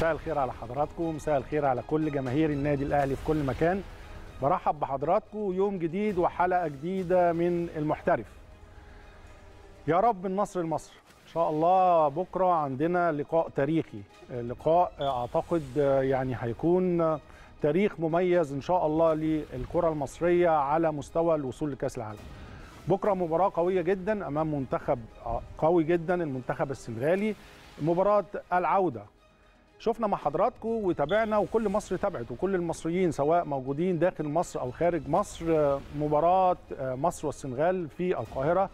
مساء الخير على حضراتكم مساء الخير على كل جماهير النادي الاهلي في كل مكان برحب بحضراتكم يوم جديد وحلقه جديده من المحترف يا رب النصر لمصر ان شاء الله بكره عندنا لقاء تاريخي لقاء اعتقد يعني هيكون تاريخ مميز ان شاء الله للكره المصريه على مستوى الوصول لكاس العالم بكره مباراه قويه جدا امام منتخب قوي جدا المنتخب السنغالي مباراه العوده شفنا مع حضراتكم وتابعنا وكل مصر تابعت وكل المصريين سواء موجودين داخل مصر او خارج مصر مباراه مصر والسنغال في القاهره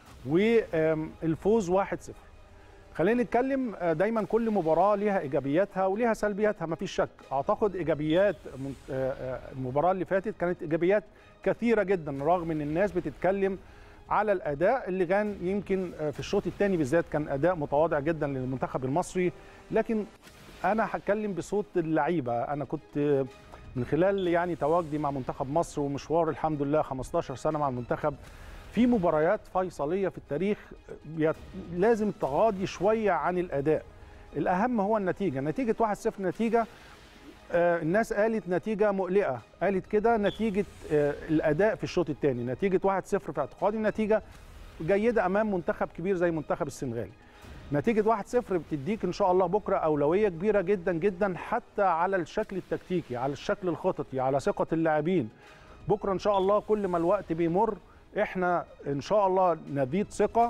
والفوز 1-0 خلينا نتكلم دايما كل مباراه ليها ايجابياتها وليها سلبياتها ما فيش شك اعتقد ايجابيات المباراه اللي فاتت كانت ايجابيات كثيره جدا رغم ان الناس بتتكلم على الاداء اللي كان يمكن في الشوط الثاني بالذات كان اداء متواضع جدا للمنتخب المصري لكن انا هتكلم بصوت اللعيبه انا كنت من خلال يعني تواجدي مع منتخب مصر ومشوار الحمد لله 15 سنه مع المنتخب في مباريات فيصليه في التاريخ لازم تغاضي شويه عن الاداء الاهم هو النتيجه نتيجه 1-0 نتيجه آه الناس قالت نتيجه مقلقه قالت كده نتيجه آه الاداء في الشوط الثاني نتيجه 1-0 في اعتقادي نتيجه جيده امام منتخب كبير زي منتخب السنغالي نتيجة 1-0 بتديك إن شاء الله بكرة أولوية كبيرة جدا جدا حتى على الشكل التكتيكي على الشكل الخططي على ثقة اللاعبين بكرة إن شاء الله كل ما الوقت بيمر إحنا إن شاء الله نزيد ثقة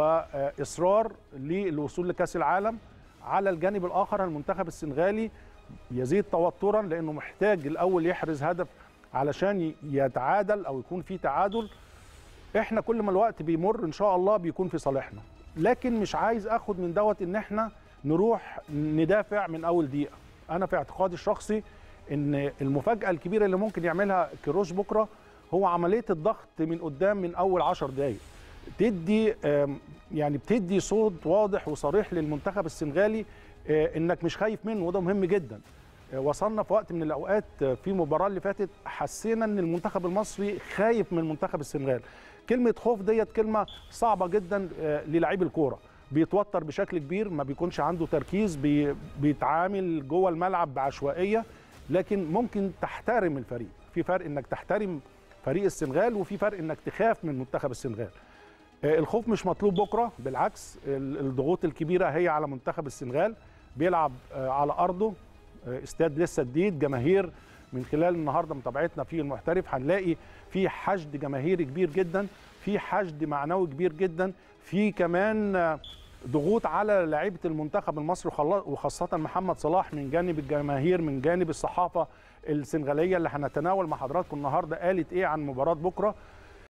وإصرار للوصول لكأس العالم على الجانب الآخر المنتخب السنغالي يزيد توترا لأنه محتاج الأول يحرز هدف علشان يتعادل أو يكون في تعادل إحنا كل ما الوقت بيمر إن شاء الله بيكون في صالحنا لكن مش عايز اخد من دوت ان احنا نروح ندافع من اول دقيقه انا في اعتقادي الشخصي ان المفاجاه الكبيره اللي ممكن يعملها كيروش بكره هو عمليه الضغط من قدام من اول 10 دقائق تدي يعني بتدي صوت واضح وصريح للمنتخب السنغالي انك مش خايف منه وده مهم جدا وصلنا في وقت من الاوقات في المباراه اللي فاتت حسينا ان المنتخب المصري خايف من منتخب السنغال كلمه خوف ديت كلمه صعبه جدا للاعيب الكوره بيتوتر بشكل كبير ما بيكونش عنده تركيز بي بيتعامل جوه الملعب بعشوائيه لكن ممكن تحترم الفريق في فرق انك تحترم فريق السنغال وفي فرق انك تخاف من منتخب السنغال الخوف مش مطلوب بكره بالعكس الضغوط الكبيره هي على منتخب السنغال بيلعب على ارضه استاد لسه جديد جماهير من خلال النهارده متابعتنا في المحترف هنلاقي في حشد جماهيري كبير جدا في حشد معنوي كبير جدا في كمان ضغوط على لاعيبه المنتخب المصري وخاصه محمد صلاح من جانب الجماهير من جانب الصحافه السنغاليه اللي هنتناول مع حضراتكم النهارده قالت ايه عن مباراه بكره